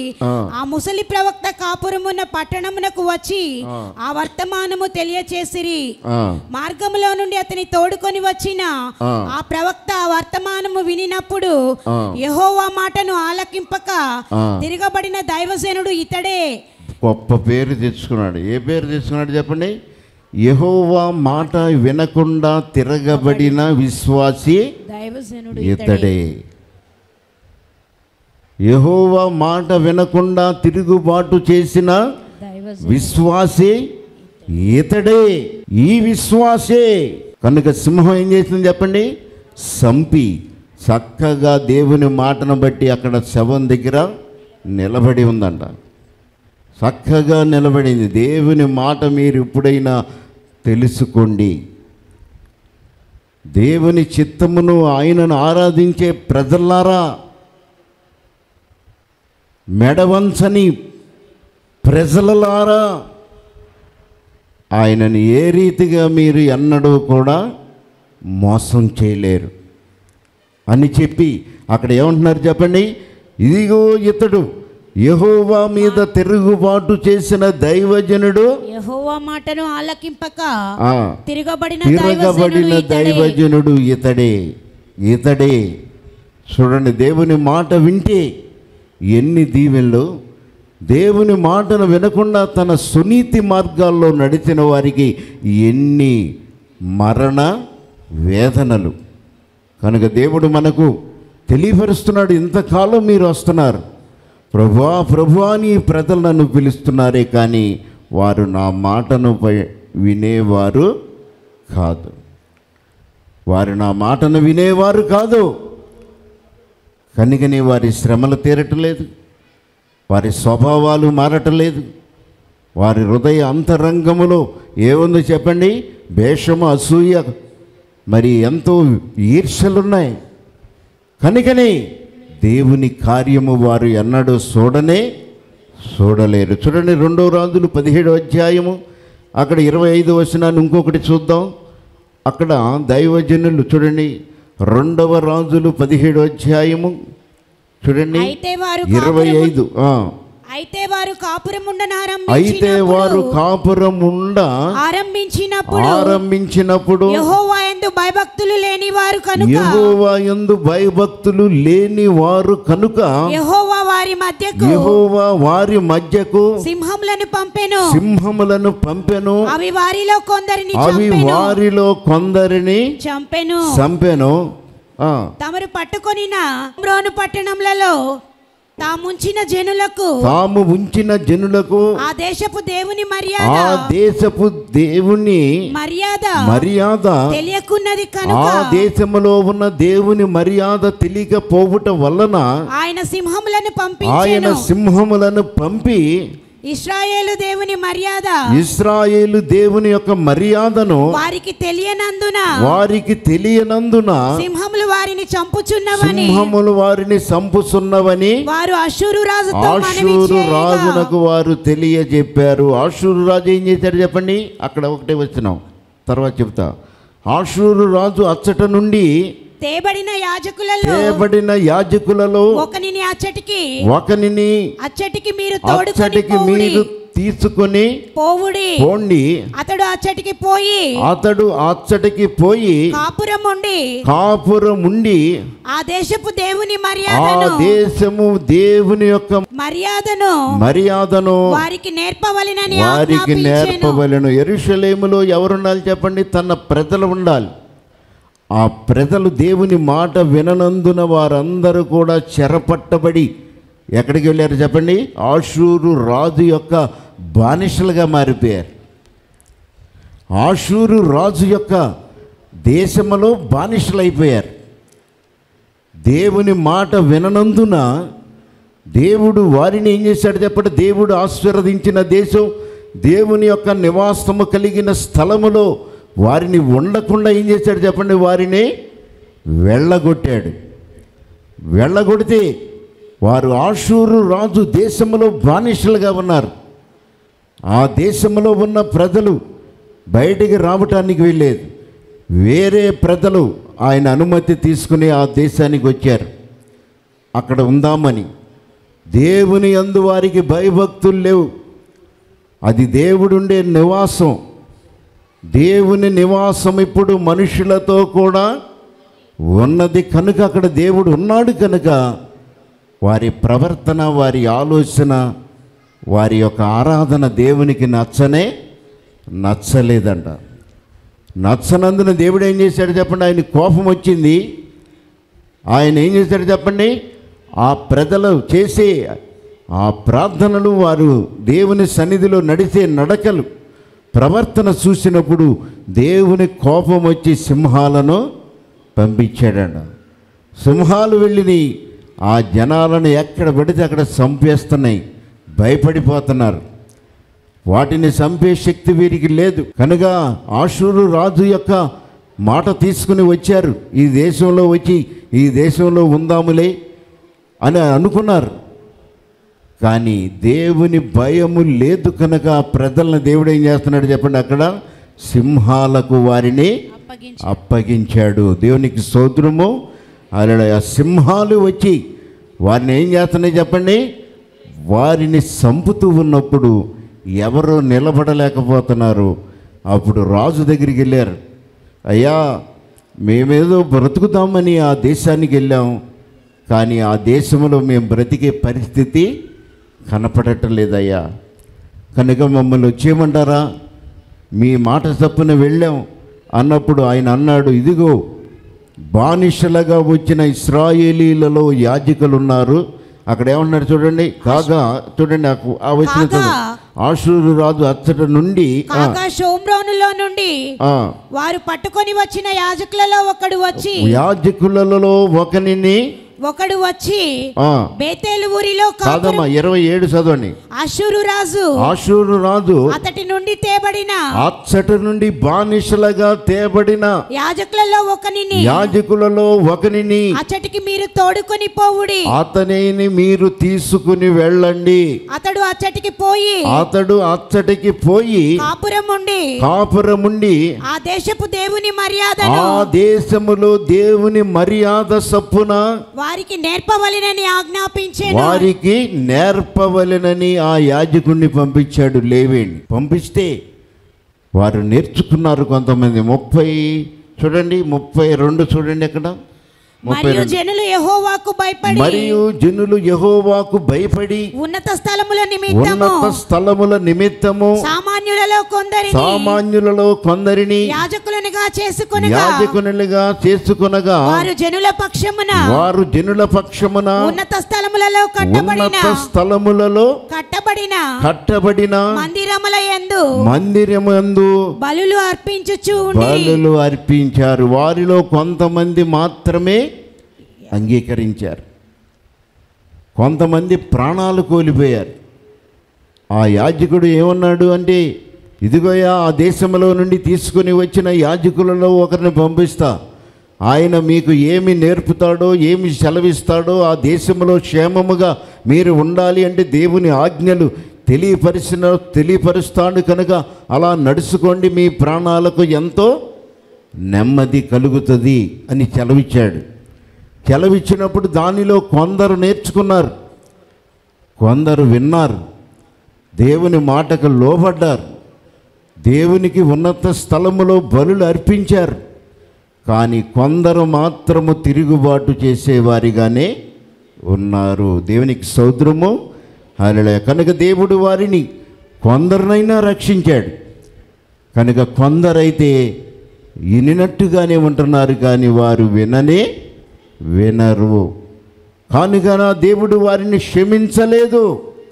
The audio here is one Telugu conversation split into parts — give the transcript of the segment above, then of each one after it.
ఆ. ఆ ముసలి ప్రవక్త కాపురమున్న పట్టణమునకు వచ్చి ఆ. ఆ వర్తమానము తెలియచేసిరి ఆ, మార్గములో నుండి అతని తోడుకొని వచ్చిన ఆ. ఆ ప్రవక్త ఆ వర్తమానము వినినప్పుడు ఆ. యెహోవా మాటను ఆలకింపక ఆ. తిరగబడిన దైవజనుడు ఇతడే గొప్ప పేరు తెచ్చుకున్నాడు ఏ పేరు తెచ్చుకున్నాడు చెప్పండి యెహోవా మాట వినకుండా తిరగబడిన విశ్వాసి దైవజనుడు ఇతడే యెహోవా మాట వినకుండా తిరుగుబాటు చేసిన దైవజనుడు విశ్వాసే ఇతడే ఈ విశ్వాసే కనుక సింహం ఏం చేసింది చెప్పండి సంపి చక్కగా దేవుని మాటను బట్టి అక్కడ శవం దగ్గర నిలబడి ఉందంట చక్కగా నిలబడింది దేవుని మాట మీరు ఎప్పుడైనా తెలుసుకోండి దేవుని చిత్తమును ఆయనను ఆరాధించే ప్రజలారా మెడవంచని ప్రజలలారా ఆయనను ఏ రీతిగా మీరు ఎన్నడూ కూడా మోసం చేయలేరు అని చెప్పి అక్కడ ఏమంటున్నారు చెప్పండి ఇదిగో ఇతడు యెహోవా మీద తిరుగుబాటు చేసిన దైవజనుడు యెహోవా మాటను ఆలకింపక ఆ, తిరగబడిన తిరగబడిన దైవజనుడు ఇతడే. దైవజనుడు ఇతడే ఇతడే చూడండి దేవుని మాట వింటే ఎన్ని దీవెనలు దేవుని మాటను వినకుండా తన సునీతి మార్గాల్లో నడిచిన వారికి ఎన్ని మరణ వేదనలు కనుక దేవుడు మనకు తెలియపరుస్తున్నాడు ఇంతకాలం మీరు వస్తున్నారు ప్రభువా ప్రభువా అని ఈ ప్రజలు నన్ను పిలుస్తున్నారే కానీ వారు నా మాటను ప- వినేవారు కాదు వారు నా మాటను వినేవారు కాదు కనుకనే వారి శ్రమలు తీరటలేదు వారి స్వభావాలు మారటలేదు వారి హృదయ అంతరంగములో ఏముందో చెప్పండి భేషము అసూయ మరి ఎంతో ఈర్ష్యలున్నాయి కనుకనే దేవుని కార్యము వారు ఎన్నడూ చూడనే చూడలేరు చూడండి రెండో రాజులు పదిహేడు అధ్యాయము అక్కడ ఇరవై ఐదు వచనాన్ని ఇంకొకటి చూద్దాం అక్కడ దైవజనులు చూడండి రెండవ రాజులు పదిహేడు అధ్యాయము చూడండి అయితే వారు ఇరవై కాపురము- ఐదు ఆ. అయితే వారు కాపురముండన అయితే వారు కాపురం ఉండ ఆరంభించినప్పుడు ఆరంభించినప్పుడు యెహోవా యందు భయభక్తులు లేని వారు కనుక యెహోవా యందు భయభక్తులు లేని వారు కనుక యెహోవా వారి మధ్యకు యెహోవా వారి మధ్యకు సింహములను పంపెను సింహములను పంపెను అవి వారిలో కొందరిని అవి చంపెను వారిలో కొందరిని చంపెను చంపెను ఆ, తమరు పట్టుకొనిన అమ్రోను పట్టణములలో తాముంచిన జనులకు తాము ఉంచిన జనులకు ఆ దేశపు దేవుని ఆ మర్యాద దేశపు దేవుని మర్యాద మర్యాద తెలియకున్నది ఆ కనుక దేశములో ఉన్న దేవుని మర్యాద తెలియకపోవుట వలన ఆయన సింహములను ఆయన పంపించెను సింహములను పంపి ఇస్రాయేలు దేవుని మర్యాద ఇస్రాయేలు దేవుని యొక్క మర్యాదను వారికి తెలియనందున వారికి తెలియనందున సింహములు వారిని చంపుచున్నవని సింహములు వారిని సంపుసున్నవని వారు అశూరు రాజుతో మనవి ఆషూరు చేయగా, రాజునకు వారు తెలియజెప్పారు ఆషూరు రాజు ఏం చేశాడు చెప్పండి అక్కడ ఒకటే వచ్చినాం తర్వాత చెప్తా ఆషూరు రాజు అచ్చట నుండి తేబడిన యాజకులలో తేబడిన యాజకులలో ఒకనిని అచ్చటికి ఒకనిని అచ్చటికి మీరు తోడుకొని అచ్చటికి పోవుడి. మీరు తీసుకొని పోవుడి పోండి అతడు అచ్చటికి పోయి అతడు అచ్చటికి పోయి కాపురం ఉండి కాపురం ఉండి ఆ దేశపు దేవుని ఆ మర్యాదను దేశము దేవుని యొక్క మర్యాదను మర్యాదను వారికి నేర్పవలెనని వారికి ఆజ్ఞాపించెను. నేర్పవలను ఎరుషలేములో ఎవరుండాలి చెప్పండి తన ప్రజలు ఉండాలి ఆ ప్రజలు దేవుని మాట విననందున వారందరూ కూడా చెరపట్టబడి ఎక్కడికి వెళ్ళారు చెప్పండి ఆషూరు రాజు యొక్క బానిసలుగా మారిపోయారు ఆషూరు రాజు యొక్క దేశములో బానిసలైపోయారు దేవుని మాట విననందున దేవుడు వారిని ఏం చేశాడు చెప్పండి దేవుడు ఆశీర్వదించిన దేశం దేవుని యొక్క నివాసము కలిగిన స్థలములో వారిని ఉండకుండా ఏం చేశాడు చెప్పండి వారిని వెళ్ళగొట్టాడు వెళ్ళగొడితే వారు ఆషూరు రాజు దేశంలో బానిసలుగా ఉన్నారు ఆ దేశంలో ఉన్న ప్రజలు బయటికి రావటానికి వెళ్ళలేదు వేరే ప్రజలు ఆయన అనుమతి తీసుకుని ఆ దేశానికి వచ్చారు అక్కడ ఉందామని దేవుని అందు వారికి భయభక్తులు లేవు అది దేవుడుండే నివాసం దేవుని నివాసం ఇప్పుడు మనుషులతో కూడా ఉన్నది కనుక అక్కడ దేవుడు ఉన్నాడు కనుక వారి ప్రవర్తన వారి ఆలోచన వారి యొక్క ఆరాధన దేవునికి నచ్చనే నచ్చలేదంట నచ్చనందున దేవుడు ఏం చేశాడు చెప్పండి ఆయన కోపం వచ్చింది ఆయన ఏం చేశాడు చెప్పండి ఆ ప్రజలు చేసే ఆ ప్రార్థనలు వారు దేవుని సన్నిధిలో నడిచే నడకలు ప్రవర్తన చూసినప్పుడు దేవుని కోపం వచ్చి సింహాలను పంపించాడంట సింహాలు వెళ్ళిని ఆ జనాలను ఎక్కడ పెడితే అక్కడ చంపేస్తున్నాయి భయపడిపోతున్నారు వాటిని చంపే శక్తి వీరికి లేదు కనుక ఆషూరు రాజు యొక్క మాట తీసుకుని వచ్చారు ఈ దేశంలో వచ్చి ఈ దేశంలో ఉందాములే అని అనుకున్నారు కానీ దేవుని భయము లేదు కనుక ఆ ప్రజలను దేవుడు ఏం చేస్తున్నాడు చెప్పండి అక్కడ సింహాలకు వారిని అప్పగించి అప్పగించాడు దేవునికి స్తోత్రము అలా సింహాలు వచ్చి వారిని ఏం చేస్తున్నాయి చెప్పండి వారిని చంపుతూ ఉన్నప్పుడు ఎవరో నిలబడలేకపోతున్నారు అప్పుడు రాజు దగ్గరికి వెళ్ళారు అయ్యా మేమేదో బ్రతుకుతామని ఆ దేశానికి వెళ్ళాం కానీ ఆ దేశంలో మేము బ్రతికే పరిస్థితి కనపడటం లేదయ్యా కనుక మమ్మల్ని వచ్చేయమంటారా మీ మాట తప్పున వెళ్ళాం అన్నప్పుడు ఆయన అన్నాడు ఇదిగో బానిసలుగా వచ్చిన ఇస్రాయేలీలలో యాజకులు ఉన్నారు అక్కడ ఏమన్నారు చూడండి కాగా చూడండి ఆ- ఆ వచ్చిన కాగా. ఆషూరు రాజు అచ్చట నుండి ఆ, కాగా షోమ్రోనులో నుండి ఆ, వారు పట్టుకొని వచ్చిన యాజకులలో ఒకడు వచ్చి యాజకులలో ఒకనిని ఒకడు వచ్చి ఆ, బేతేలు ఊరిలో కాదమ్మా ఇరవై ఏడు చదవండి అశురు రాజు ఆషూరు రాజు అతటి నుండి తేబడిన అచ్చట నుండి బానిసలుగా తేబడిన యాజకులలో ఒకనిని యాజకులలో ఒకనిని అచ్చటికి మీరు తోడుకొని పోవుడి అతనిని మీరు తీసుకుని వెళ్ళండి అతడు అచ్చటికి పోయి అతడు అచ్చటికి పోయి కాపురం ఉండి కాపురముండి ఆ దేశపు దేవుని మర్యాదను ఆ దేశములో దేవుని మర్యాద సప్పున వారికి నేర్పవలెనని ఆజ్ఞాపించాను వారికి నేర్పవలెనని ఆ యాజకుడిని పంపించాడు లేవేణి పంపిస్తే వారు నేర్చుకున్నారు కొంతమంది ముప్పై చూడండి ముప్పై రెండు చూడండి అక్కడ ముప్పై మరియు రెండు జనులు యెహోవాకు భయపడి మరియు జనులు యహోవాకు భయపడి ఉన్నత స్థలముల నిమిత్తము ఉన్నత స్థలముల నిమిత్తము సామాన్యులలో కొందరిని సామాన్యులలో కొందరిని యాజకులనుగా చేసుకొనగా యాజకునులుగా చేసుకునగా వారు జనుల పక్షమున వారు జనుల పక్షమున ఉన్నత స్థలములలో కట్టబడిన ఉన్నత స్థలములలో కట్టబడిన కట్టబడిన మందిరముల యందు మందిరమందు బలులు అర్పించుచు ఉండి బలులు అర్పించారు వారిలో కొంతమంది మాత్రమే అంగీకరించారు కొంతమంది ప్రాణాలు కోల్పోయారు ఆ యాజకుడు ఏమన్నాడు అంటే ఇదిగోయా ఆ దేశంలో నుండి తీసుకుని వచ్చిన యాజకులలో ఒకరిని పంపిస్తా ఆయన మీకు ఏమి నేర్పుతాడో ఏమి సెలవిస్తాడో ఆ దేశంలో క్షేమముగా మీరు ఉండాలి అంటే దేవుని ఆజ్ఞలు తెలియపరిచిన తెలియపరుస్తాడు కనుక అలా నడుచుకోండి మీ ప్రాణాలకు ఎంతో నెమ్మది కలుగుతుంది అని సెలవిచ్చాడు సెలవిచ్చినప్పుడు దానిలో కొందరు నేర్చుకున్నారు కొందరు విన్నారు దేవుని మాటకు లోబడ్డారు దేవునికి ఉన్నత స్థలములో బలులు అర్పించారు కానీ కొందరు మాత్రము తిరుగుబాటు చేసేవారిగానే ఉన్నారు దేవునికి సౌద్రము అలా కనుక దేవుడు వారిని కొందరినైనా రక్షించాడు కనుక కొందరైతే వినినట్టుగానే ఉంటున్నారు కానీ వారు విననే వినరు కనుక నా దేవుడు వారిని క్షమించలేదు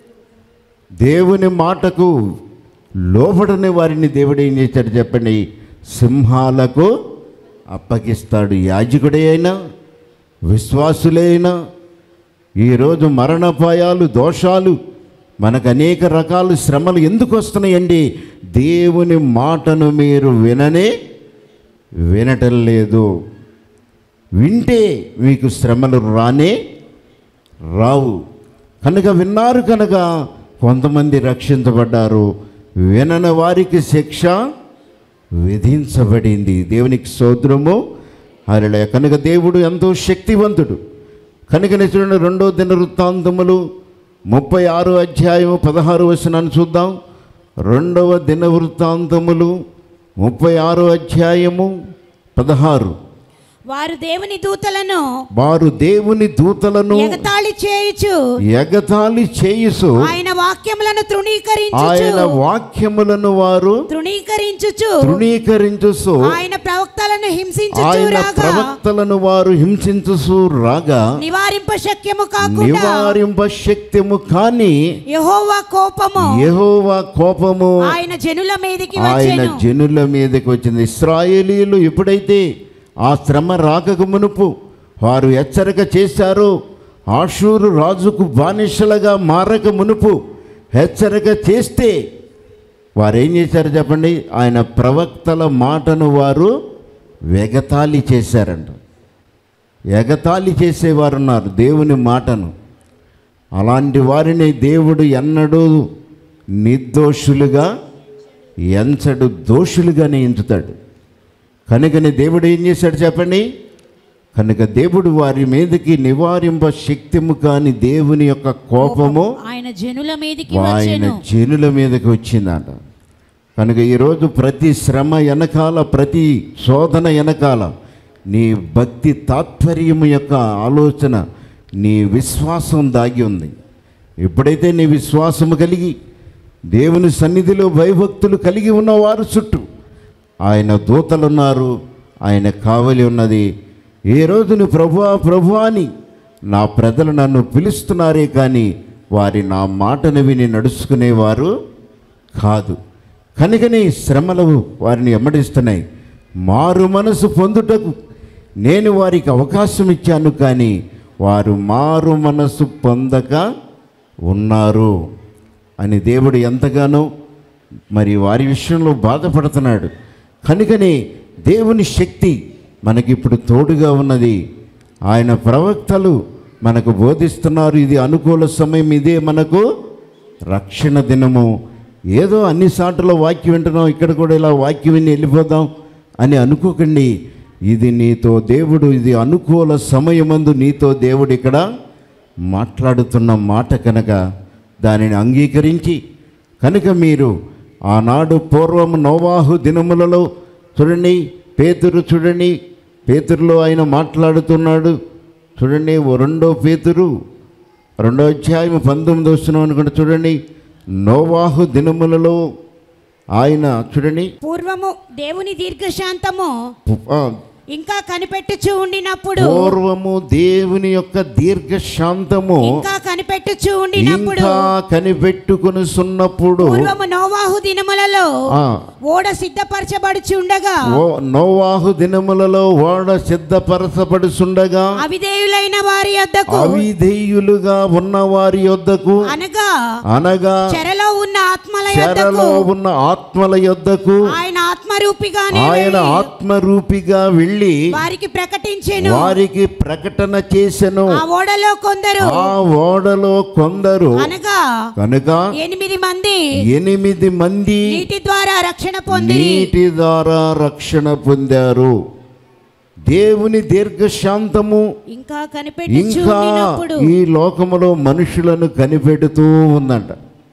దేవుని మాటకు లోబడని వారిని దేవుడు ఏం చేశాడు చెప్పండి సింహాలకు అప్పగిస్తాడు యాజకుడే అయినా విశ్వాసులే అయినా ఈరోజు మరణపాయాలు దోషాలు మనకు అనేక రకాల శ్రమలు ఎందుకు వస్తున్నాయండి దేవుని మాటను మీరు విననే వినటం లేదు వింటే మీకు శ్రమలు రానే రావు కనుక విన్నారు కనుక కొంతమంది రక్షించబడ్డారు వినని వారికి శిక్ష విధించబడింది దేవునికి సోదరము అరలే కనుక దేవుడు ఎంతో శక్తివంతుడు కనుక చూడండి రెండో దిన వృత్తాంతములు ముప్పై ఆరు అధ్యాయం పదహారు వచనాన్ని చూద్దాం రెండవ దినవృత్తాంతములు ముప్పై ఆరు అధ్యాయము పదహారు వారు దేవుని దూతలను వారు దేవుని దూతలను ఎగతాళి చేయుచు ఎగతాళి చేయుసు ఆయన వాక్యములను తృణీకరించుచు ఆయన వాక్యములను వారు తృణీకరించుచు తృణీకరించుసు ఆయన ప్రవక్తలను హింసించుచు ఆయన రాగా ప్రవక్తలను వారు హింసించుసు రాగా నివారింప శక్యము కాకుండా నివారింప శక్తిము కాని యెహోవా కోపము యెహోవా కోపము ఆయన జనుల మీదికి ఆయన వచ్చెను జనుల మీదకి వచ్చింది ఇస్రాయేలీలు ఎప్పుడైతే ఆ శ్రమ రాకకు మునుపు వారు హెచ్చరిక చేశారో ఆషూరు రాజుకు బానిసలుగా మారక మునుపు హెచ్చరిక చేస్తే వారు ఏం చేశారు చెప్పండి ఆయన ప్రవక్తల మాటను వారు వెగతాళి చేశారంట ఎగతాళి చేసేవారు ఉన్నారు దేవుని మాటను అలాంటి వారిని దేవుడు ఎన్నడూ నిర్దోషులుగా ఎంచడు దోషులుగానే ఎంచుతాడు కనుకని దేవుడు ఏం చేశాడు చెప్పండి కనుక దేవుడు వారి మీదకి నివారింప శక్తిము కాని దేవుని యొక్క కోపము ఆయన జనుల మీదికి ఆయన వచ్చెను జనుల మీదకి వచ్చిందట కనుక ఈరోజు ప్రతి శ్రమ వెనకాల ప్రతి శోధన వెనకాల నీ భక్తి తాత్పర్యము యొక్క ఆలోచన నీ విశ్వాసం దాగి ఉంది ఎప్పుడైతే నీ విశ్వాసము కలిగి దేవుని సన్నిధిలో భయభక్తులు కలిగి ఉన్నవారు చుట్టూ ఆయన దూతలున్నారు ఆయన కావలి ఉన్నది ఏ రోజును ప్రభువా ప్రభువా అని నా ప్రజలు నన్ను పిలుస్తున్నారే కానీ వారి నా మాటను విని నడుచుకునేవారు కాదు కనుకనే శ్రమలు వారిని ఎమ్మడిస్తున్నాయి మారు మనసు పొందుటకు నేను వారికి అవకాశం ఇచ్చాను కానీ వారు మారు మనసు పొందక ఉన్నారు అని దేవుడు ఎంతగానో మరి వారి విషయంలో బాధపడుతున్నాడు కనుకనే దేవుని శక్తి మనకిప్పుడు తోడుగా ఉన్నది ఆయన ప్రవక్తలు మనకు బోధిస్తున్నారు ఇది అనుకూల సమయం ఇదే మనకు రక్షణ దినము ఏదో అన్ని సార్లు వాక్యం వింటున్నాం ఇక్కడ కూడా ఇలా వాక్యం విని వెళ్ళిపోదాం అని అనుకోకండి ఇది నీతో దేవుడు ఇది అనుకూల సమయమందు నీతో దేవుడు ఇక్కడ మాట్లాడుతున్న మాట కనుక దానిని అంగీకరించి కనుక మీరు ఆనాడు పూర్వం నోవాహు దినములలో చూడండి పేతురు చూడండి పేతురులో ఆయన మాట్లాడుతున్నాడు చూడండి ఓ రెండో పేతురు రెండో అధ్యాయం పంతొమ్మిది వస్తున్నాం అనుకుంటే చూడండి నోవాహు దినములలో ఆయన చూడండి పూర్వము దేవుని దీర్ఘశాంతము పు- ఆ, ఇంకా కనిపెట్టుచు ఉండినప్పుడు పూర్వము దేవుని యొక్క దీర్ఘశాంతము ఇంకా కనిపెట్టుచు ఉండినప్పుడు ఇంకా కనిపెట్టుకుని సున్నప్పుడు పూర్వము నోవాహు దినములలో ఆ, ఓడ సిద్ధపరచబడుచు ఉండగా ఓ నోవాహు దినములలో ఓడ సిద్ధపరచబడుచుండగా అవిధేయులైన వారి యొద్దకు అవిధేయులుగా ఉన్న వారి యొద్దకు అనగా అనగా చెరలో ఉన్న ఆత్మల చెరలో యొద్దకు ఉన్న ఆత్మల యొద్దకు ఆయన ఆత్మరూపిగానే ఆయన వెళ్ళి ఆత్మరూపిగా వెళ్ళి వారికి ప్రకటించెను వారికి ప్రకటన చేసెను ఆ ఓడలో కొందరు ఆ ఓడలో కొందరు అనగా కనుక ఎనిమిది మంది ఎనిమిది మంది నీటి ద్వారా రక్షణ పొంది నీటి ద్వారా రక్షణ పొందారు దేవుని దీర్ఘశాంతము ఇంకా కనిపెట్టుచు ఇంకా ఉండినప్పుడు ఈ లోకములో మనుషులను కనిపెడుతూ ఉందంట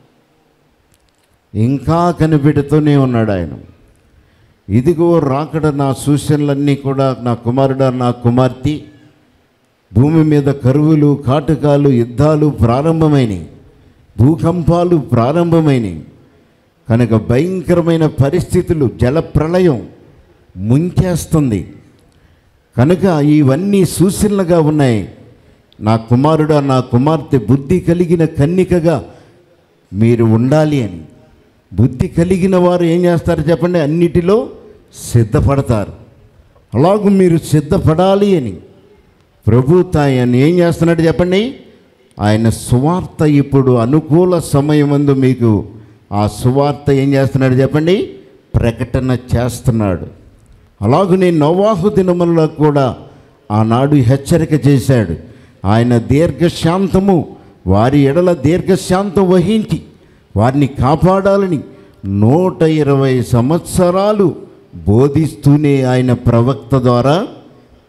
ఇంకా కనిపెడుతూనే ఉన్నాడు ఆయన ఇదిగో రాకడ నా సూచనలన్నీ కూడా నా కుమారుడా నా కుమార్తె భూమి మీద కరువులు కాటకాలు యుద్ధాలు ప్రారంభమైనవి భూకంపాలు ప్రారంభమైనవి కనుక భయంకరమైన పరిస్థితులు జలప్రళయం ముంచేస్తుంది కనుక ఇవన్నీ సూచనలుగా ఉన్నాయి నా కుమారుడా నా కుమార్తె బుద్ధి కలిగిన కన్నికగా మీరు ఉండాలి అని బుద్ధి కలిగిన వారు ఏం చేస్తారు చెప్పండి అన్నిటిలో సిద్ధపడతారు అలాగూ మీరు సిద్ధపడాలి అని ప్రభు ఆయన ఏం చేస్తున్నాడు చెప్పండి ఆయన సువార్త ఇప్పుడు అనుకూల సమయమందు మీకు ఆ సువార్త ఏం చేస్తున్నాడు చెప్పండి ప్రకటన చేస్తున్నాడు అలాగనే నోవాహు దినములలో కూడా ఆనాడు హెచ్చరిక చేశాడు ఆయన దీర్ఘశాంతము వారి ఎడల దీర్ఘశాంతం వహించి వారిని కాపాడాలని నూట ఇరవై సంవత్సరాలు బోధిస్తూనే ఆయన ప్రవక్త ద్వారా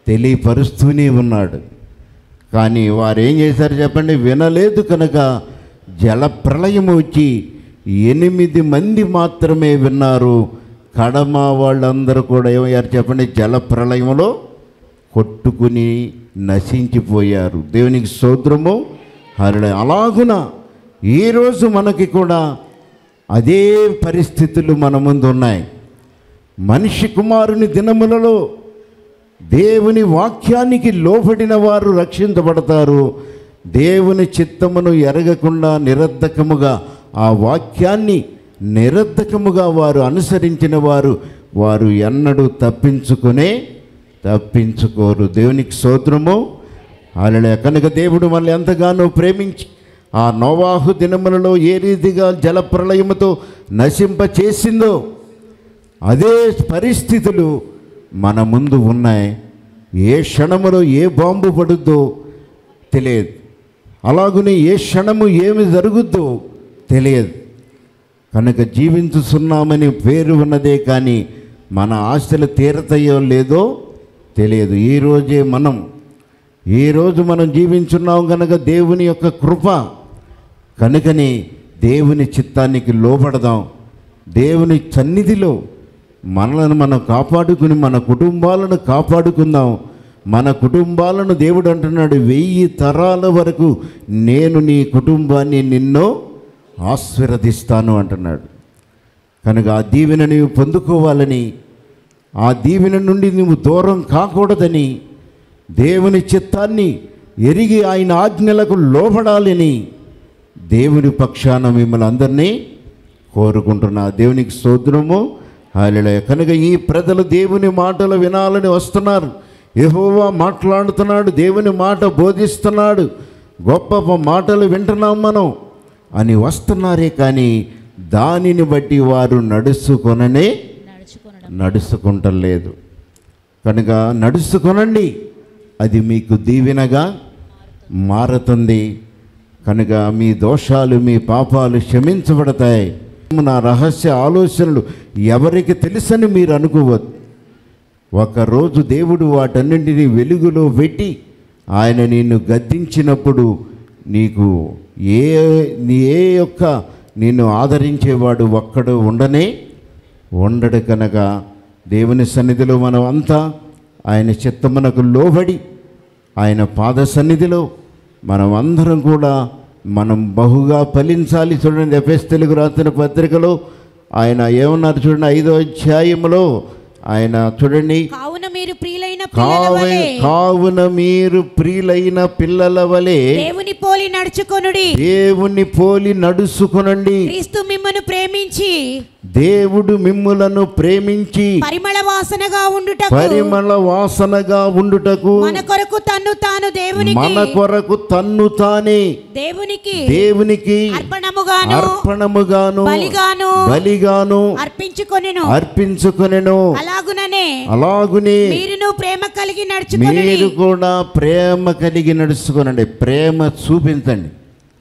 తెలియపరుస్తూనే ఉన్నాడు కానీ వారు ఏం చేశారు చెప్పండి వినలేదు కనుక జల ప్రళయము వచ్చి ఎనిమిది మంది మాత్రమే విన్నారు కడమ వాళ్ళందరూ కూడా ఏమయ్యారు చెప్పండి జల ప్రళయంలో కొట్టుకుని నశించిపోయారు దేవునికి స్తోత్రము హరుడే అలాగున ఈరోజు మనకి కూడా అదే పరిస్థితులు మన ముందు ఉన్నాయి మనిషి కుమారుని దినములలో దేవుని వాక్యానికి లోబడిన వారు రక్షించబడతారు దేవుని చిత్తమును ఎరగకుండా నిరర్ధకముగా ఆ వాక్యాన్ని నిరర్ధకముగా వారు అనుసరించిన వారు వారు ఎన్నడూ తప్పించుకునే తప్పించుకోరు దేవునికి స్తోత్రము అలా కనుక దేవుడు మనల్ని ఎంతగానో ప్రేమించి ఆ నోవాహు దినములలో ఏ రీతిగా జలప్రలయముతో నశింప చేసిందో అదే పరిస్థితులు మన ముందు ఉన్నాయి ఏ క్షణములో ఏ బాంబు పడుద్దో తెలియదు అలాగునే ఏ క్షణము ఏమి జరుగుద్దో తెలియదు కనుక జీవించుతున్నామని పేరు ఉన్నదే కానీ మన ఆశలు తీరతాయో లేదో తెలియదు ఈరోజే మనం ఈరోజు మనం జీవించున్నాం కనుక దేవుని యొక్క కృప కనుకని దేవుని చిత్తానికి లోబడదాం దేవుని సన్నిధిలో మనలను మనం కాపాడుకుని మన కుటుంబాలను కాపాడుకుందాం మన కుటుంబాలను దేవుడు అంటున్నాడు వెయ్యి తరాల వరకు నేను నీ కుటుంబాన్ని నిన్నో ఆశీర్వదిస్తాను అంటున్నాడు కనుక ఆ దీవెన నీవు పొందుకోవాలని ఆ దీవెన నుండి నువ్వు దూరం కాకూడదని దేవుని చిత్తాన్ని ఎరిగి ఆయన ఆజ్ఞలకు లోబడాలని దేవుని పక్షాన మిమ్మల్ని అందరినీ కోరుకుంటున్నా దేవునికి స్తోత్రము హాలిలయ కనుక ఈ ప్రజలు దేవుని మాటలు వినాలని వస్తున్నారు యెహోవా మాట్లాడుతున్నాడు దేవుని మాట బోధిస్తున్నాడు గొప్ప మాటలు వింటున్నాం మనం అని వస్తున్నారే కానీ దానిని బట్టి వారు నడుచుకొననే నడుచుకొనడం నడుచుకుంటలేదు కనుక నడుచుకొనండి అది మీకు దీవెనగా మారుతుంది కనుక మీ దోషాలు మీ పాపాలు క్షమించబడతాయి నా రహస్య ఆలోచనలు ఎవరికి తెలుసని మీరు అనుకోవద్దు ఒకరోజు దేవుడు వాటన్నింటినీ వెలుగులో పెట్టి ఆయన నిన్ను గద్దించినప్పుడు నీకు ఏ నీ ఏ యొక్క నిన్ను ఆదరించేవాడు ఒక్కడు ఉండనే ఉండడు కనుక దేవుని సన్నిధిలో మనం అంతా ఆయన చిత్తమునకు లోబడి ఆయన పాద సన్నిధిలో మనం అందరం కూడా మనం బహుగా ఫలించాలి చూడండి ఎఫ్ఎస్ తెలుగు రాసిన పత్రికలో ఆయన ఏమన్నారు చూడండి ఐదో అధ్యాయంలో ఆయన చూడండి కావున మీరు ప్రియులైన పిల్లల కావ వలె కావున మీరు ప్రియులైన పిల్లల వలె దేవుని పోలి నడుచుకొనుడి దేవుని పోలి నడుచుకునండి క్రీస్తు మిమ్మను ప్రేమించి దేవుడు మిమ్ములను ప్రేమించి పరిమళ వాసనగా ఉండుటకు పరిమళ వాసనగా ఉండుటకు మన కొరకు తన్ను తాను దేవునికి మన కొరకు తన్ను తానే దేవునికి దేవునికి అర్పణముగాను అర్పణముగాను బలిగాను బలిగాను అర్పించుకొనెను అర్పించుకొనెను అలాగుననే అలాగునే మీరును ప్రేమ కలిగి నడుచుకొని మీరు కూడా ప్రేమ కలిగి నడుచుకోనండి ప్రేమ చూపించండి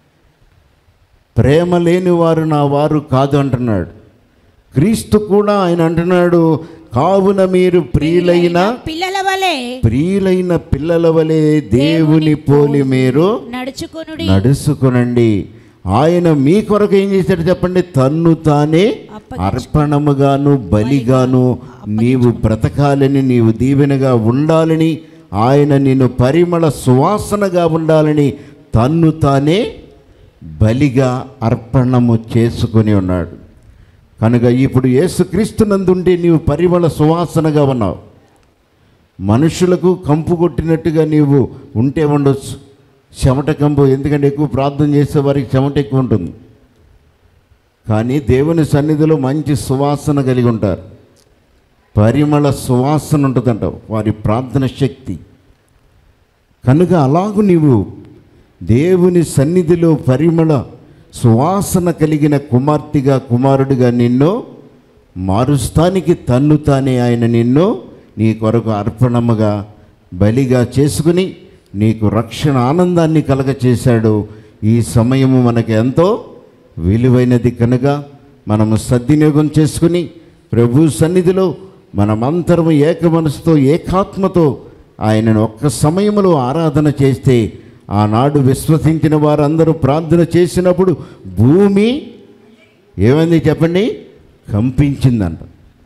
ప్రేమ లేని వారు నా వారు కాదు అంటున్నాడు క్రీస్తు కూడా ఆయన అంటున్నాడు కావున మీరు ప్రియులైన పిల్లల వలె ప్రియులైన పిల్లల వలె దేవుని పోలి మీరు నడుచుకొనుడి నడుచుకునండి ఆయన మీ కొరకు ఏం చేశాడు చెప్పండి తన్ను తానే అర్పణముగాను బలిగాను నీవు బ్రతకాలని నీవు దీవెనగా ఉండాలని ఆయన నిన్ను పరిమళ సువాసనగా ఉండాలని తన్ను తానే బలిగా అర్పణము చేసుకొని ఉన్నాడు కనుక ఇప్పుడు యేసుక్రీస్తు నందుంటే నీవు పరిమళ సువాసనగా ఉన్నావు మనుషులకు కంపు కొట్టినట్టుగా నీవు ఉంటే ఉండొచ్చు చెమట కంపు ఎందుకంటే ఎక్కువ ప్రార్థన చేసే వారికి చెమట ఎక్కువ ఉంటుంది కానీ దేవుని సన్నిధిలో మంచి సువాసన కలిగి ఉంటారు పరిమళ సువాసన ఉంటుందంట వారి ప్రార్థన శక్తి కనుక అలాగు నీవు దేవుని సన్నిధిలో పరిమళ సువాసన కలిగిన కుమార్తెగా కుమారుడిగా నిన్ను మారుస్తానికి తన్ను తానే ఆయన నిన్ను నీ కొరకు అర్పణముగా బలిగా చేసుకుని నీకు రక్షణ ఆనందాన్ని కలగచేశాడు ఈ సమయము మనకు ఎంతో విలువైనది కనుక మనము సద్వినియోగం చేసుకుని ప్రభు సన్నిధిలో మనమంతరము ఏక మనసుతో ఏకాత్మతో ఆయనను ఒక్క సమయంలో ఆరాధన చేస్తే ఆనాడు విశ్వసించిన వారందరూ ప్రార్థన చేసినప్పుడు భూమి ఏమైంది చెప్పండి కంపించిందంట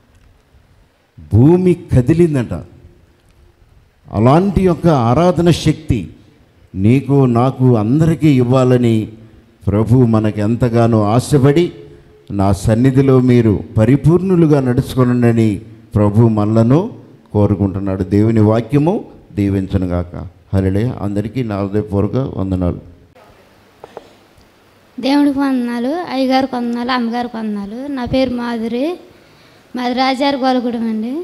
భూమి కదిలిందంట అలాంటి యొక్క ఆరాధన శక్తి నీకు నాకు అందరికీ ఇవ్వాలని ప్రభు మనకి ఎంతగానో ఆశపడి నా సన్నిధిలో మీరు పరిపూర్ణులుగా నడుచుకోనండి ప్రభు మనలను కోరుకుంటున్నాడు దేవుని వాక్యము దీవించనుగాక హరిలే అందరికీ నా హృదయపూర్వక వందనాలు దేవుడికి వందనాలు అయ్యగారికి వందనాలు అమ్మగారికి వందనాలు నా పేరు మాధురి మాది రాజారి గోలగూడెం అండి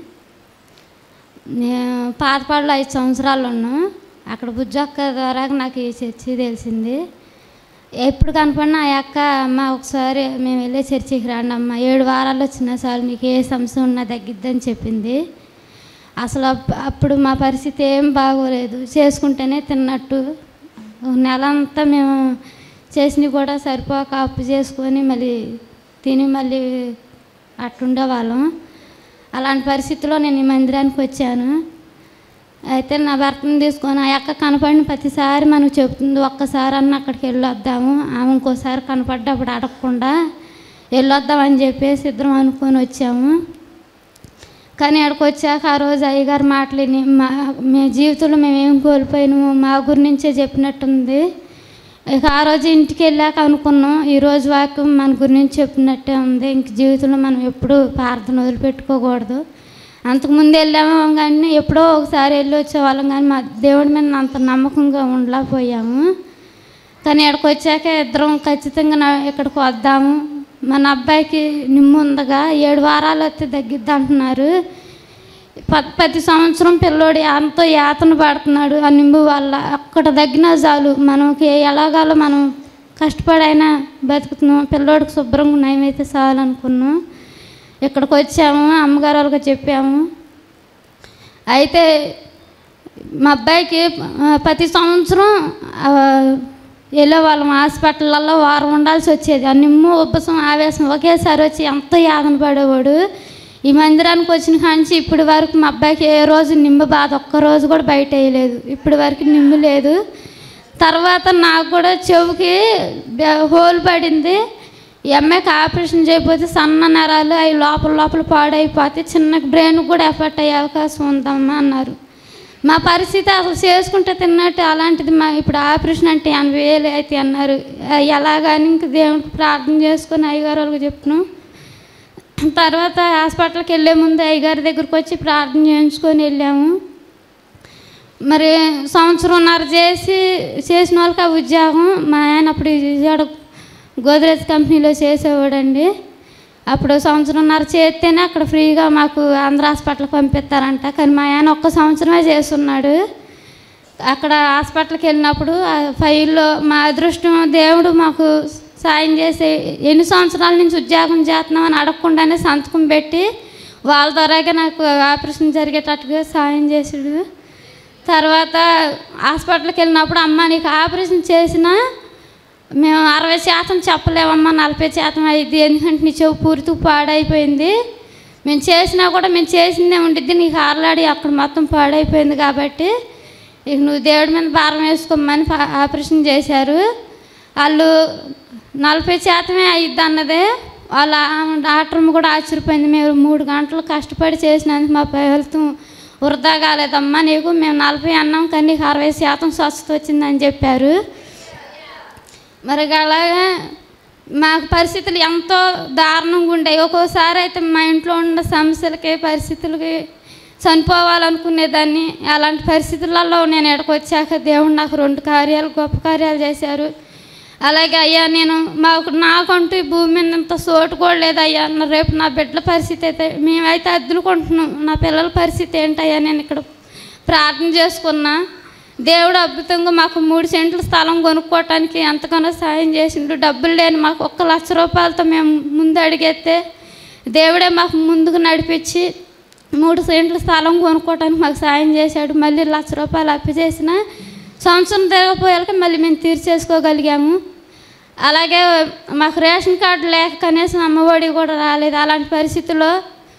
నేను పాతపాడులో ఐదు సంవత్సరాలు ఉన్నాం అక్కడ బుజ్జక్క ద్వారా నాకు ఈ చర్చి తెలిసింది ఎప్పుడు కనపడినా ఆ అక్క అమ్మ ఒకసారి మేము వెళ్ళే చర్చికి రండి అమ్మ ఏడు వారాలు వచ్చినా చాలు నీకు ఏ సమస్య ఉన్నా తగ్గిద్దని చెప్పింది అసలు అప్- అప్పుడు మా పరిస్థితి ఏం బాగోలేదు చేసుకుంటేనే తిన్నట్టు ఒక నెల అంతా మేము చేసినవి కూడా సరిపోక అప్పు చేసుకొని మళ్ళీ తిని మళ్ళీ అట్టుండే వాళ్ళం అలాంటి పరిస్థితిలో నేను ఈ మందిరానికి వచ్చాను అయితే నా భర్తను తీసుకొని ఆ అక్క కనపడిన ప్రతిసారి మనకు చెప్తుంది ఒక్కసారి అన్న అక్కడికి వెళ్ళొద్దాము ఆమె ఇంకోసారి కనపడ్డప్పుడు అడగకుండా వెళ్ళొద్దామని చెప్పేసి ఇద్దరం అనుకొని వచ్చాము కానీ అక్కడికి వచ్చాక ఆ రోజు అయ్యగారు మాటలని మా మీ జీవితంలో మేము ఏం కోల్పోయినాము మా గురించే చెప్పినట్టుంది ఇక ఆ రోజు ఇంటికి వెళ్ళాక అనుకున్నాం ఈ రోజు వాక్యం మన గురించి చెప్పినట్టే ఉంది ఇంక జీవితంలో మనం ఎప్పుడూ ప్రార్థన వదిలిపెట్టుకోకూడదు అంతకుముందు వెళ్ళాము కానీ ఎప్పుడో ఒకసారి వెళ్ళి వచ్చేవాళ్ళం కానీ మా దేవుడి మీద అంత నమ్మకంగా ఉండలేకపోయాము కానీ ఇక్కడికి వచ్చాక ఇద్దరం ఖచ్చితంగా నా- ఇక్కడికి వద్దాము మన అబ్బాయికి నిమ్ము ఉందగా ఏడు వారాలు వస్తే తగ్గిద్ది అంటున్నారు ప- ప్రతి సంవత్సరం పిల్లోడు ఎంతో యాతన పడుతున్నాడు ఆ నింబు వల్ల అక్కడ తగ్గినా చాలు మనకి ఎలాగాలో మనం కష్టపడైనా బతుకుతున్నాం పిల్లోడికి శుభ్రంగా నయమైతే చాలు అనుకున్నాం ఇక్కడికి వచ్చాము అమ్మగారు వాళ్ళకి చెప్పాము అయితే మా అబ్బాయికి ఆ, ప్రతి సంవత్సరం ఆ, వెళ్ళేవాళ్ళం హాస్పిటల్లో వారం ఉండాల్సి వచ్చేది ఆ నిమ్ము ఉబ్బసం ఆవేశం ఒకేసారి వచ్చి ఎంతో యాదన పడేవాడు ఈ మందిరానికి వచ్చిన కాంచి ఇప్పటి వరకు మా అబ్బాయికి ఏ రోజు నిమ్ము బాధ ఒక్క రోజు కూడా బయట వేయలేదు ఇప్పటి వరకు నిమ్ము లేదు తర్వాత నాకు కూడా చెవుకి బె- హోల్ పడింది ఈ అమ్మాయికి ఆపరేషన్ చేయకపోతే సన్న నరాలు అవి లోపల లోపల పాడైపోతే చిన్న బ్రెయిన్ కూడా ఎఫెక్ట్ అయ్యే అవకాశం ఉందమ్మా అన్నారు మా పరిస్థితి అసలు చేసుకుంటే తిన్నట్టు అలాంటిది మా ఇప్పుడు ఆపరేషన్ అంటే ఎనభై వేలు అయితే అన్నారు ఆ, ఎలాగని ఇంక దేవుడికి ప్రార్థన చేసుకొని అయ్యగారు వాళ్ళకి చెప్పినాం తర్వాత హాస్పిటల్కి వెళ్ళే ముందు అయ్యగారి దగ్గరికి వచ్చి ప్రార్థన చేయించుకొని వెళ్ళాము మరి సంవత్సరంన్నర చేసి చేసిన వాళ్ళకి ఆ ఉద్యోగం మా ఆయన అప్పుడు విజయవాడ గోద్రేజ్ కంపెనీలో చేసేవాడండి అప్పుడు సంవత్సరంన్నర చేస్తేనే అక్కడ ఫ్రీగా మాకు ఆంధ్ర హాస్పిటల్కి పంపిస్తారంట కానీ మా ఆయన ఒక్క సంవత్సరమే చేస్తున్నాడు అక్కడ హాస్పిటల్కి వెళ్ళినప్పుడు ఆ ఫైల్లో మా అదృష్టం దేవుడు మాకు సాయం చేసి ఎన్ని సంవత్సరాల నుంచి ఉద్యోగం చేస్తున్నామని అడగకుండానే సంతకం పెట్టి వాళ్ళ ద్వారాగా నాకు ఆపరేషన్ జరిగేటట్టుగా సాయం చేసాడు తర్వాత హాస్పిటల్కి వెళ్ళినప్పుడు అమ్మ నీకు ఆపరేషన్ చేసినా మేము అరవై శాతం చెప్పలేమమ్మా నలభై శాతం అయింది ఎందుకంటే నీ చెవు పూర్తిగా పాడైపోయింది మేము చేసినా కూడా మేము చేసిందే ఉండిద్ది నీకు ఆరలాడి అక్కడ మొత్తం పాడైపోయింది కాబట్టి ఇక నువ్వు దేవుడి మీద భారం వేసుకోమని పా- ఆపరేషన్ చేశారు వాళ్ళు నలభై శాతమే అయ్యిద్ది అన్నదే వాళ్ళ డాక్టర్ కూడా ఆశ్చర్యపోయింది మేము మూడు గంటలు కష్టపడి చేసినందుకు మా ఫలితం వృధా కాలేదమ్మా నీకు మేము నలభై అన్నాం కానీ నీకు అరవై శాతం స్వస్థత వచ్చిందని చెప్పారు మరి అలాగే మాకు పరిస్థితులు ఎంతో దారుణంగా ఉండేవి ఒక్కోసారి అయితే మా ఇంట్లో ఉన్న సమస్యలకి పరిస్థితులకి చనిపోవాలనుకునేదాన్ని అలాంటి పరిస్థితులలో నేను ఇక్కడికి వచ్చాక దేవుడు నాకు రెండు కార్యాలు గొప్ప కార్యాలు చేశారు అలాగే అయ్యా నేను మాకు నాకంటూ ఈ భూమి మీద ఇంత సోటు కూడా లేదు అయ్యా నా రేపు నా బిడ్డల పరిస్థితి అయితే మేమైతే అద్దులుకుంటున్నాం నా పిల్లల పరిస్థితి ఏంటయ్యా నేను ఇక్కడ ప్రార్థన చేసుకున్నా దేవుడు అద్భుతంగా మాకు మూడు సెంట్ల స్థలం కొనుక్కోవటానికి ఎంతగానో సాయం చేసిండు డబ్బులు లేని మాకు ఒక్క లక్ష రూపాయలతో మేము ముందు అడిగేస్తే దేవుడే మాకు ముందుకు నడిపించి మూడు సెంట్ల స్థలం కొనుక్కోవటానికి మాకు సాయం చేశాడు మళ్ళీ లక్ష రూపాయలు అప్పు చేసిన సంవత్సరం తిరగపోయాక మళ్ళీ మేము తీర్చేసుకోగలిగాము అలాగే మాకు రేషన్ కార్డు లేక కనీసం అమ్మఒడి కూడా రాలేదు అలాంటి పరిస్థితుల్లో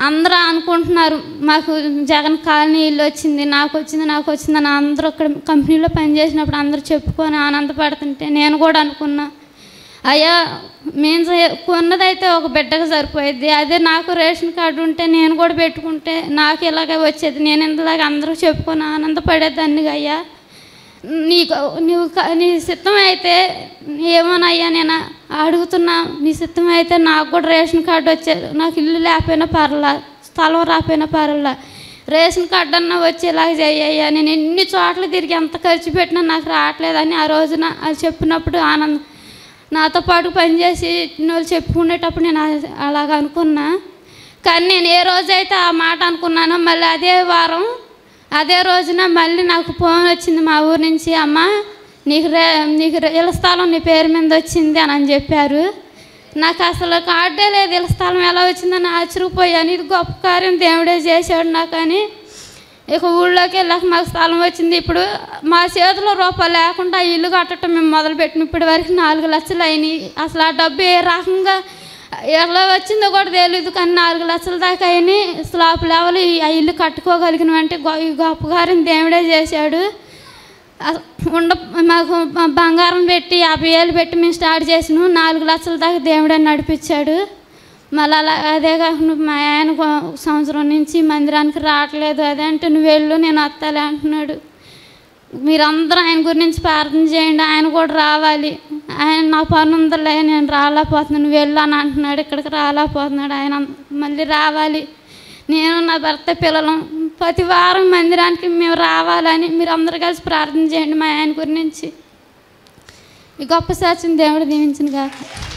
అందరూ అనుకుంటున్నారు మాకు జగన్ కాలనీ ఇల్లు వచ్చింది నాకు వచ్చింది నాకు వచ్చింది అని అందరూ ఇక్కడ కంపెనీలో పనిచేసినప్పుడు అందరూ చెప్పుకొని ఆనందపడుతుంటే నేను కూడా అనుకున్నా అయ్యా మేము చే- కొన్నదైతే ఒక బిడ్డకు సరిపోయేది అదే నాకు రేషన్ కార్డు ఉంటే నేను కూడా పెట్టుకుంటే నాకు ఇలాగే వచ్చేది నేను ఇంతలాగా అందరూ చెప్పుకొని ఆనందపడేదాన్ని అయ్యా నీకు నువ్వు క- నీ సిద్ధం అయితే ఏమోనయ్యా నేను అడుగుతున్నా నీ సిద్ధం అయితే నాకు కూడా రేషన్ కార్డు వచ్చేది నాకు ఇల్లు లేకపోయినా పర్లా స్థలం రాకపోయినా పర్లా రేషన్ కార్డు అన్నా వచ్చేలాగా చెయ్యయ్యా నేను ఎన్ని చోట్ల తిరిగి ఎంత ఖర్చు పెట్టినా నాకు రావట్లేదని ఆ రోజున అది చెప్పినప్పుడు ఆనందం నాతో పాటు పనిచేసి వాళ్ళు చెప్పుకునేటప్పుడు నేను అ- అలాగ అనుకున్నా కానీ నేను ఏ రోజైతే ఆ మాట అనుకున్నానో మళ్ళీ అదే వారం అదే రోజున మళ్ళీ నాకు ఫోన్ వచ్చింది మా ఊరు నుంచి అమ్మ నీకు రే నీకు రే- ఇళ్ళ స్థలం నీ పేరు మీద వచ్చింది అని అని చెప్పారు నాకు అసలు కార్డే లేదు ఇళ్ళ స్థలం ఎలా వచ్చిందని ఆశ్చర్యపోయాను ఇది గొప్ప కార్యం దేవుడే చేశాడు నాకు అని ఇక ఊళ్ళోకి వెళ్ళాక మాకు స్థలం వచ్చింది ఇప్పుడు మా చేతిలో రూపాయలు లేకుండా ఆ ఇల్లు కట్టడం మేము మొదలుపెట్టిన ఇప్పటి వరకు నాలుగు లక్షలు అయినాయి అసలు ఆ డబ్బు ఏ రకంగా ఎలా వచ్చిందో కూడా తెలియదు కానీ నాలుగు లక్షల దాకా అయినాయి స్లాబ్ లెవెల్ ఈ- ఆ ఇల్లు కట్టుకోగలిగిన అంటే ఈ గొప్ప కార్యం దేవుడే చేశాడు అస- ఉండ మాకు బ- బంగారం పెట్టి యాభై వేలు పెట్టి మేము స్టార్ట్ చేసినాం నాలుగు లక్షల దాకా దేవుడే నడిపించాడు మళ్ళీ అలా అదే కాకుండా మా ఆయన కొ- సంవత్సరం నుంచి మందిరానికి రావట్లేదు అదే అంటే నువ్వు వెళ్ళు నేను వస్తాలే అంటున్నాడు మీరందరూ ఆయన గురించి ప్రార్థన చేయండి ఆయన కూడా రావాలి ఆయన నా పని ఉందిలే నేను రాలేకపోతున్నాను నువ్వు వెళ్ళు అని అంటున్నాడు ఇక్కడికి రాలేకపోతున్నాడు ఆయన మళ్ళీ రావాలి నేను నా భర్త పిల్లలు ప్రతి వారం మందిరానికి మేము రావాలని మీరు అందరూ కలిసి ప్రార్థన చేయండి మా ఆయన గురించి ఈ గొప్ప సాక్ష్యం దేవుడు దీవించిన కాక